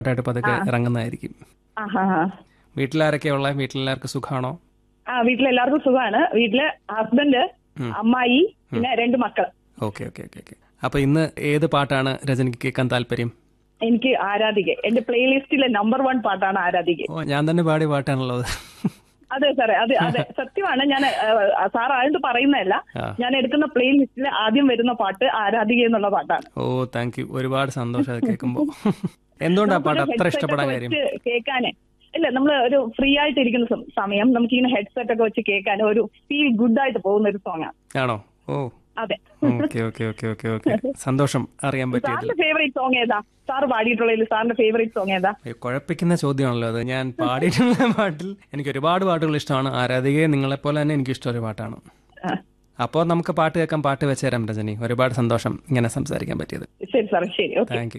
ആയിട്ട് പതുക്കെ ഇറങ്ങുന്നതായിരിക്കും ആഹാ ഹാ വീട്ടിലാരൊക്കെയാ ഉള്ളത് വീട്ടിലെല്ലാവർക്കും സുഖമാണോ ആ വീട്ടിലെല്ലാവർക്കും സുഖമാണ് വീട്ടില് ഹസ്ബൻഡ് അമ്മായി പിന്നെ രണ്ട് മക്കള് ഓക്കെ ഓക്കെ ഓക്കെ ഓക്കെ അപ്പൊ ഇന്ന് ഏത് പാട്ടാണ് രജനിക്ക് കേൾക്കാൻ താല്പര്യം എനിക്ക് ആരാധിക എന്റെ പ്ലേലിസ്റ്റിലെ നമ്പർ വൺ പാട്ടാണ് ആരാധിക ഓ ഞാൻ തന്നെ പാടിയ പാട്ടാണുള്ളത് അതെ സാറേ അതെ അതെ സത്യമാണ് ഞാൻ സാർ ആയത് പറയുന്നതല്ല ആ. ഞാൻ എടുക്കുന്ന പ്ലേലിസ്റ്റിൽ ആദ്യം വരുന്ന പാട്ട് ആരാധിക എന്നുള്ള പാട്ടാണ് ഓ താങ്ക് യു ഒരുപാട് സന്തോഷം അത് കേൾക്കുമ്പോൾ എന്തുകൊണ്ടാ ആ പാട്ട് അത്ര ഇഷ്ടപ്പെടാൻ കാര്യം കേൾക്കാന് ഇല്ല നമ്മൾ ഒരു ഫ്രീ ആയിട്ട് ഇരിക്കുന്ന സം- സമയം നമുക്ക് ഇങ്ങനെ ഹെഡ്സെറ്റ് ഒക്കെ വെച്ച് കേൾക്കാൻ ഒരു ഫീൽ ഗുഡ് ആയിട്ട് പോകുന്ന ഒരു സോങ് ആണ് ആണോ ഓ അതെ okay okay okay okay okay സന്തോഷം അറിയാൻ പറ്റിയതിൽ സാറിന്റെ ഫേവറേറ്റ് സോങ് ഏതാ സാർ പാടിയിട്ടുള്ളതിൽ സാറിന്റെ ഫേവറേറ്റ് സോങ് ഏതാ ഏ, കുഴപ്പിക്കുന്ന ചോദ്യമാണല്ലോ അത് ഞാൻ പാടിയിട്ടുള്ള പാട്ടിൽ എനിക്ക് ഒരുപാട് പാട്ടുകൾ ഇഷ്ടമാണ് ആരാധികയെ നിങ്ങളെപ്പോലെ തന്നെ എനിക്ക് ഇഷ്ടം ഒരു പാട്ടാണ് ആ, അപ്പോൾ നമുക്ക് പാട്ട് കേൾക്കാൻ പാട്ട് വെച്ചുതരാം രജനി ഒരുപാട് സന്തോഷം ഇങ്ങനെ സംസാരിക്കാൻ പറ്റിയത് ശരി സാർ ശരി ഓക്കെ താങ്ക് യു